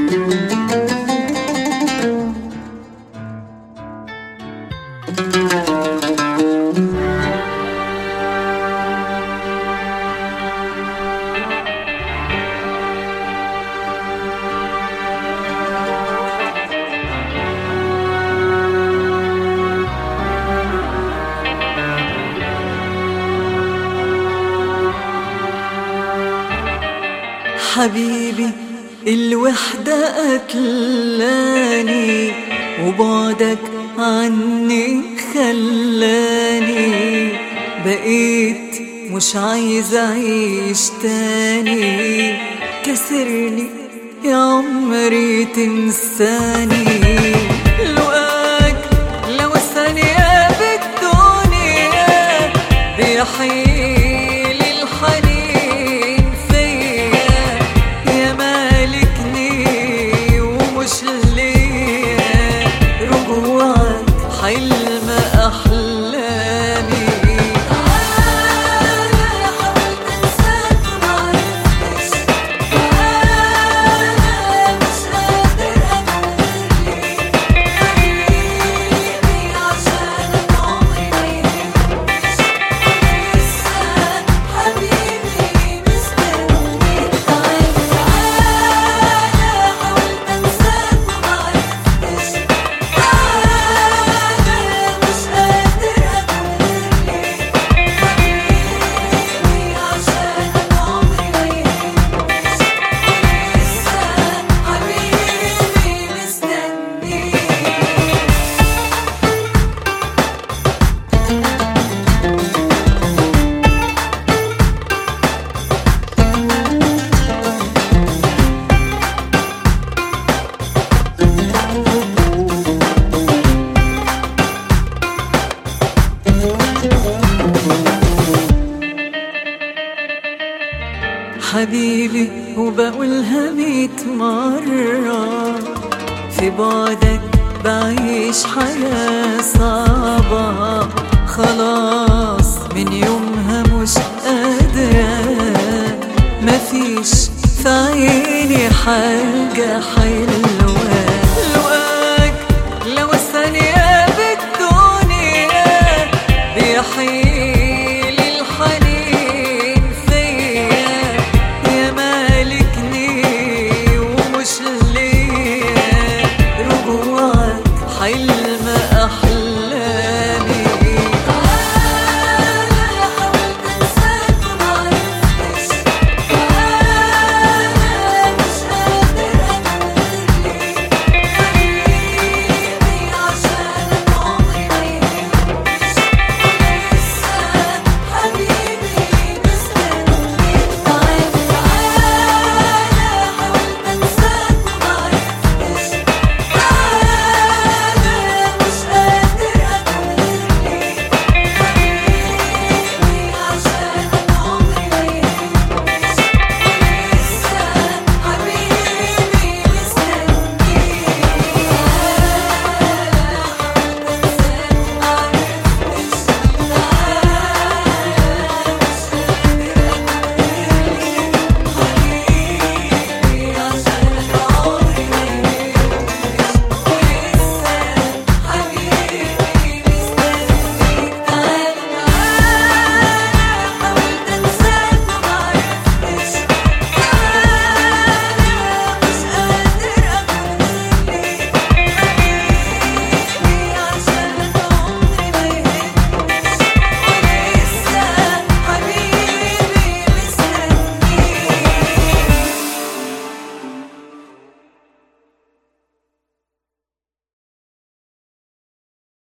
حبيبي الوحدة قتلاني وبعدك عني خلاني بقيت مش عايز أعيش تاني كسرني يا عمري تنساني لقاك لو ثانية بالدنيا بيحيل الحنين فيا يا مالكني ومش ليا رجوعك حلم أحلامي أنا حاولت أنساك معرفتش أنا مش قادر أقولك حبيبي عشانك عمري ما يهمش لسه حبيبي مستنيك تعال أنا حاولت أنساك معرفتش أنا مش قادر أقولك حبيبي عشانك عمري ما يهمش لسه حبيبي مستنيك حبيبي وبقولها ميت مرة في بعدك بعيش حياة صعبة خلاص من يومها مش قادرة مفيش في عيني حاجة حلوة